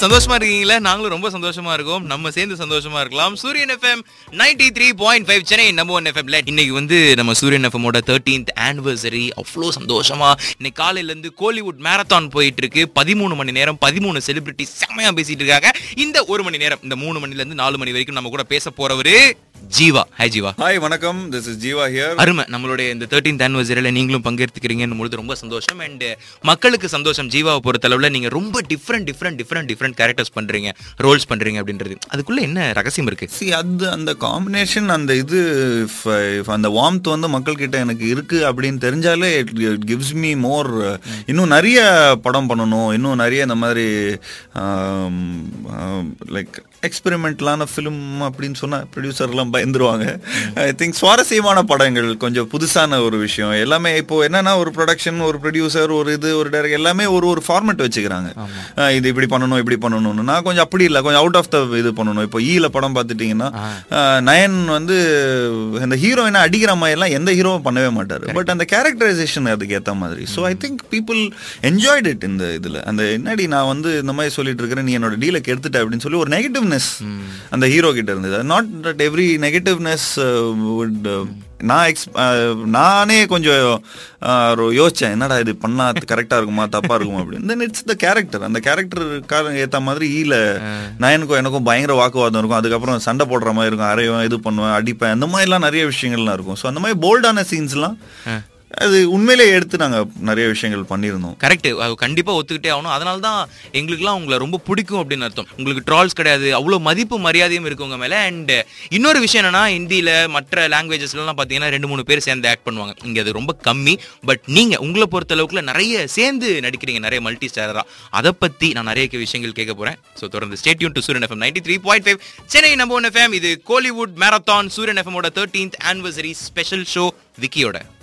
சந்தோஷமா இருக்கீங்களா நாங்களும் ரொம்ப சந்தோஷமா இருக்கோம் நம்ம சேர்ந்து சந்தோஷமா இருக்கலாம் Suryan FM ninety three point five Chennai நம்ம ஒன் எஃப்எம்ல இன்னைக்கு வந்து நம்ம சூரியன் எஃப்எம்மோட தேர்ட்டீன்த் ஆனிவர்சரி அவ்வளோ சந்தோஷமா இன்னைக்கு காலையில இருந்து கோலிவுட் மேரத்தான் போயிட்டு இருக்கு பதிமூணு மணி நேரம் பதிமூணு செலிபிரிட்டி செம்மையா பேசிட்டு இருக்காங்க இந்த ஒரு மணி நேரம் இந்த மூணு மணில இருந்து நாலு மணி வரைக்கும் நம்ம கூட பேச போறவரு ஜீவா ஹாய் ஜீவா ஹாய் வணக்கம் திஸ் இஸ் ஜீவா ஹியர் அருமை நம்மளுடைய இந்த தேர்ட்டீன்த் ஆனிவர்சரியில நீங்களும் பங்கேற்றுக்கிறீங்கன்னு பொழுது ரொம்ப சந்தோஷம் அண்ட் மக்களுக்கு சந்தோஷம் ஜீவாவை பொறுத்தளவுல நீங்க ரொம்ப different different different different characters பண்றீங்க ரோல்ஸ் பண்றீங்க அப்படின்றது அதுக்குள்ள என்ன ரகசியம் இருக்கு சி அது அந்த காம்பினேஷன் அந்த இது if, if அந்த வார்ம்த் வந்து மக்கள் கிட்ட எனக்கு இருக்கு அப்படின்னு தெரிஞ்சாலே இட் கிவ்ஸ் மீ மோர் இன்னும் நிறைய படம் பண்ணணும் இன்னும் நிறைய இந்த மாதிரி லைக் எக்ஸ்பெரிமெண்ட்லான ஃபிலிம் அப்படின்னு சொன்னா ப்ரொடியூசர்லாம் பயந்துருவாங்க ஐ திங்க் சுவாரஸ்யமான படங்கள் கொஞ்சம் புதுசான ஒரு விஷயம் எல்லாமே இப்போ என்னன்னா ஒரு ப்ரொடக்ஷன் ஒரு ப்ரொடியூசர் ஒரு இது ஒரு டைரக்டர் எல்லாமே ஒரு ஒரு ஃபார்மேட் வச்சுக்கிறாங்க அஹ் இது இப்படி பண்ணணும் இப்படி பண்ணணும்னு நான் கொஞ்சம் அப்படி இல்லை கொஞ்சம் அவுட் ஆஃப் த இது பண்ணணும் இப்போ ஈல படம் பார்த்துட்டீங்கன்னா அஹ் நயன் வந்து அந்த ஹீரோயினை அடிக்கிற மாதிரி எல்லாம் எந்த ஹீரோவும் பண்ணவே மாட்டாரு பட் அந்த கேரக்டரைசேஷன் அதுக்கு ஏத்த மாதிரி so I think people enjoyed it இந்த இதுல அந்த என்னடி நான் வந்து இந்த மாதிரி சொல்லிட்டு இருக்கிறேன் நீ என்னோட டீலை கெடுத்துட்ட அப்படின்னு சொல்லி ஒரு நெகட்டிவ்னஸ் அந்த ஹீரோ கிட்ட இருந்தது not that every negativeness would நான் எக்ஸ் நானே கொஞ்சம் அஹ், ஒரு யோசிச்சேன் என்னடா இது பண்ணா கரெக்டா இருக்குமா தப்பா இருக்குமா அப்படின்னு தென் இட்ஸ் த கேரக்டர் அந்த கேரக்டருக்காக ஏத்த மாதிரி ஈல நயனுக்கும் எனக்கும் பயங்கர வாக்குவாதம் இருக்கும் அதுக்கப்புறம் சண்டை போடுற மாதிரி இருக்கும் அரைவேன் இது பண்ணுவேன் அடிப்பேன் அந்த மாதிரிலாம் நிறைய விஷயங்கள்லாம் இருக்கும் ஸோ அந்த மாதிரி போல்டான சீன்ஸ்லாம் அது உண்மையிலே எடுத்து நாங்க நிறைய விஷயங்கள் பண்ணியிருந்தோம் கரெக்ட் கண்டிப்பா ஒத்துக்கிட்டே ஆகணும் அதனால தான் எங்களுக்குலாம் உங்களை ரொம்ப பிடிக்கும் அப்படின்னு அர்த்தம் உங்களுக்கு ட்ரால்ஸ் கிடையாது அவ்வளோ மதிப்பு மரியாதையும் இருக்கு உங்க மேல அண்ட் இன்னொரு விஷயம் என்னன்னா ஹிந்தியில மற்ற லாங்குவேஜஸ்லாம் பார்த்தீங்கன்னா ரெண்டு மூணு பேர் சேர்ந்து ஆக்ட் பண்ணுவாங்க இங்க அது ரொம்ப கம்மி பட் நீங்க உங்களை பொறுத்த அளவுக்குல நிறைய சேர்ந்து நடிக்கிறீங்க நிறைய மல்டி ஸ்டாரரா அதை பத்தி நான் நிறைய விஷயங்கள் கேட்க போறேன் ஸோ தொடர்ந்து stay tuned to Suryan FM ninety three point five Chennai number one FM இது கோலிவுட் மேரத்தான் சூரியன் எஃப்எமோட தேர்ட்டீன்த் ஆனிவர்சரி ஸ்பெஷல் ஷோ விக்கியோட